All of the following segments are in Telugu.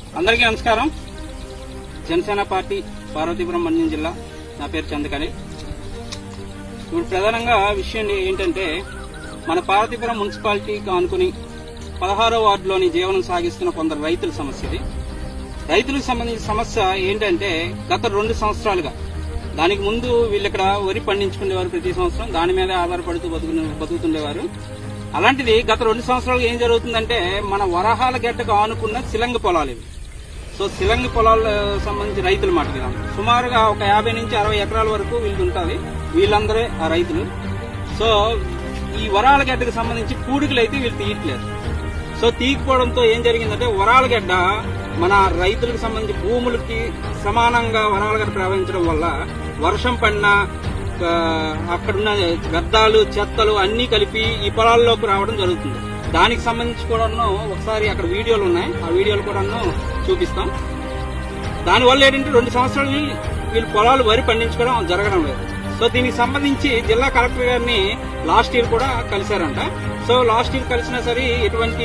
అందరికీ నమస్కారం జనసేన పార్టీ పార్వతీపురం మన్యం జిల్లా నా పేరు చందకని ఇప్పుడు ప్రధానంగా విషయం ఏంటంటే మన పార్వతీపురం మున్సిపాలిటీకి ఆనుకుని పదహారో వార్డులోని జీవనం సాగిస్తున్న కొందరు రైతుల సమస్య ఇది రైతులకు సంబంధించిన సమస్య ఏంటంటే గత రెండు సంవత్సరాలుగా దానికి ముందు వీళ్ళు ఇక్కడ వరి పండించుకునేవారు ప్రతి సంవత్సరం దాని మీద ఆధారపడుతూ బతుకునే బతుకుతుండేవారు అలాంటిది గత రెండు సంవత్సరాలుగా ఏం జరుగుతుందంటే మన వరహాల గడ్డకు ఆనుకున్న సిలంగ పొలాలు ఇవి సో సిలంగి పొలాలకు సంబంధించి రైతుల మాట కదా సుమారుగా ఒక యాభై నుంచి అరవై ఎకరాల వరకు వీళ్ళు ఉంటుంది వీళ్ళందరే ఆ రైతులు సో ఈ వరాల గడ్డకు సంబంధించి పూడికలు అయితే వీళ్ళు తీయట్లేదు సో తీయకపోవడంతో ఏం జరిగిందంటే వరాల గడ్డ మన రైతులకు సంబంధించి భూములకి సమానంగా వరాల గడ్డ ప్రవహించడం వల్ల వర్షం పడినా ఆ, అక్కడున్న వ్యర్థాలు చెత్తలు అన్ని కలిపి ఈ పొలాల్లోకి రావడం జరుగుతుంది దానికి సంబంధించి కూడాను ఒకసారి అక్కడ వీడియోలు ఉన్నాయి ఆ వీడియోలు కూడాను చూపిస్తాం దానివల్ల ఏంటంటే రెండు సంవత్సరాలు వీళ్ళు- వీళ్ళు పొలాలు వరి పండించుకోవడం జరగడం లేదు సో దీనికి సంబంధించి జిల్లా కలెక్టర్ గారిని లాస్ట్ ఇయర్ కూడా కలిశారంట సో లాస్ట్ ఇయర్ కలిసినా సరే ఎటువంటి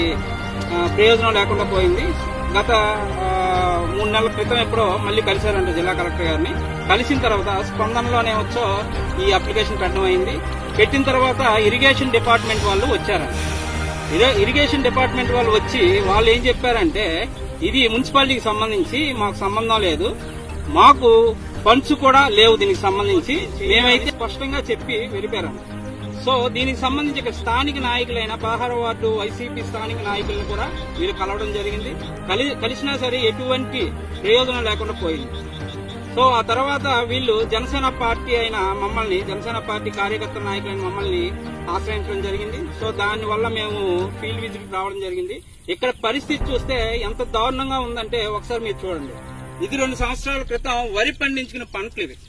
ఆ, ప్రయోజనం లేకుండా పోయింది గత ఆ, మూడు నెలల క్రితం ఎప్పుడో మళ్ళీ కలిశారంట జిల్లా కలెక్టర్ గారిని కలిసిన తర్వాత స్పందనలోనే వచ్చో ఈ అప్లికేషన్ పెట్టడం అయింది పెట్టిన తర్వాత ఇరిగేషన్ డిపార్ట్మెంట్ వాళ్ళు వచ్చారంట ఇరి- ఇరిగేషన్ డిపార్ట్మెంట్ వాళ్ళు వచ్చి వాళ్ళు ఏం చెప్పారంటే ఇది మున్సిపాలిటీకి సంబంధించి మాకు సంబంధం లేదు మాకు ఫండ్స్ కూడా లేవు దీనికి సంబంధించి మేమైతే స్పష్టంగా చెప్పి వెళ్ళిపోయారు సో దీనికి సంబంధించి ఇక్కడ స్థానిక నాయకులైన పదహారు వార్డు వైసీపీ స్థానిక నాయకులను కూడా వీళ్ళు కలవడం జరిగింది కలి- కలిసినా సరే ఎటువంటి ప్రయోజనం లేకుండా పోయింది సో ఆ తర్వాత వీళ్ళు జనసేన పార్టీ అయిన మమ్మల్ని జనసేన పార్టీ కార్యకర్తల నాయకులైన మమ్మల్ని ఆశ్రయించడం జరిగింది సో దాని వల్ల మేము ఫీల్డ్ విజిట్ రావడం జరిగింది ఇక్కడ పరిస్థితి చూస్తే ఎంత దారుణంగా ఉందంటే ఒకసారి మీరు చూడండి ఇది రెండు సంవత్సరాల క్రితం వరి పండించుకున్న పంటలు ఇవి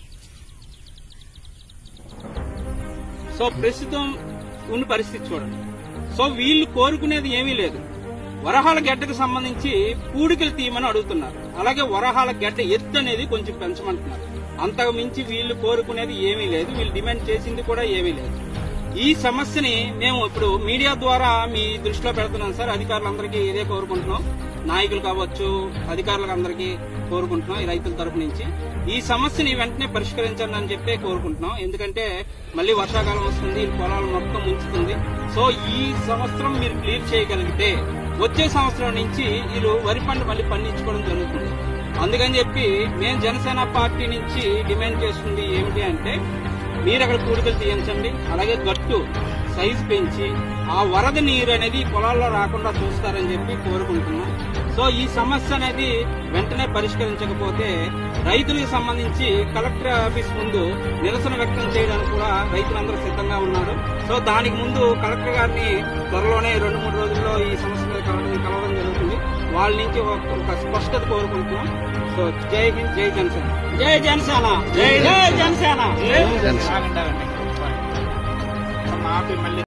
సో ప్రస్తుతం ఉన్న పరిస్థితి చూడండి సో వీళ్ళు కోరుకునేది ఏమీ లేదు వరహాల గడ్డకు సంబంధించి పూడికలు తీయమని అడుగుతున్నారు అలాగే వరహాల గడ్డ ఎత్తు అనేది కొంచెం పెంచమంటున్నారు అంతకు మించి వీళ్ళు కోరుకునేది ఏమీ లేదు వీళ్ళు డిమాండ్ చేసింది కూడా ఏమీ లేదు ఈ సమస్యని మేము ఇప్పుడు మీడియా ద్వారా మీ దృష్టిలో పెడుతున్నాం సార్ అధికారులందరికీ ఇదే కోరుకుంటున్నాం నాయకులు కావచ్చు అధికారులకు అందరికీ కోరుకుంటున్నాం ఈ రైతుల తరపు నుంచి ఈ సమస్యని వెంటనే పరిష్కరించండి అని చెప్పే కోరుకుంటున్నాం ఎందుకంటే మళ్ళీ వర్షాకాలం వస్తుంది ఈ పొలాలు మొత్తం ముంచుతుంది సో ఈ సంవత్సరం మీరు క్లియర్ చేయగలిగితే వచ్చే సంవత్సరం నుంచి వీళ్ళు వరి పంట మళ్ళీ పండించుకోవడం జరుగుతుంది అందుకని చెప్పి మేము జనసేన పార్టీ నుంచి డిమాండ్ చేస్తుంది ఏమిటి అంటే మీరు అక్కడ కూడికలు తీయించండి అలాగే గట్టు సైజు పెంచి ఆ వరద నీరు అనేది పొలాల్లో రాకుండా చూస్తారని చెప్పి కోరుకుంటున్నాం సో ఈ సమస్య అనేది వెంటనే పరిష్కరించకపోతే రైతులకు సంబంధించి కలెక్టర్ ఆఫీస్ ముందు నిరసన వ్యక్తం చేయడానికి కూడా రైతులందరూ సిద్ధంగా ఉన్నారు సో దానికి ముందు కలెక్టర్ గారిని త్వరలోనే రెండు మూడు రోజుల్లో ఈ సమస్య మీద కలవడం కలవడం జరుగుతుంది వాళ్ళ నుంచి ఒక- ఒక స్పష్టత కోరుకుంటున్నాం సో జై హింద్ జై జనసేన జై జనసేన జై జై జనసేన ఆగండి, ఆగండి. మాఫీ మళ్ళీ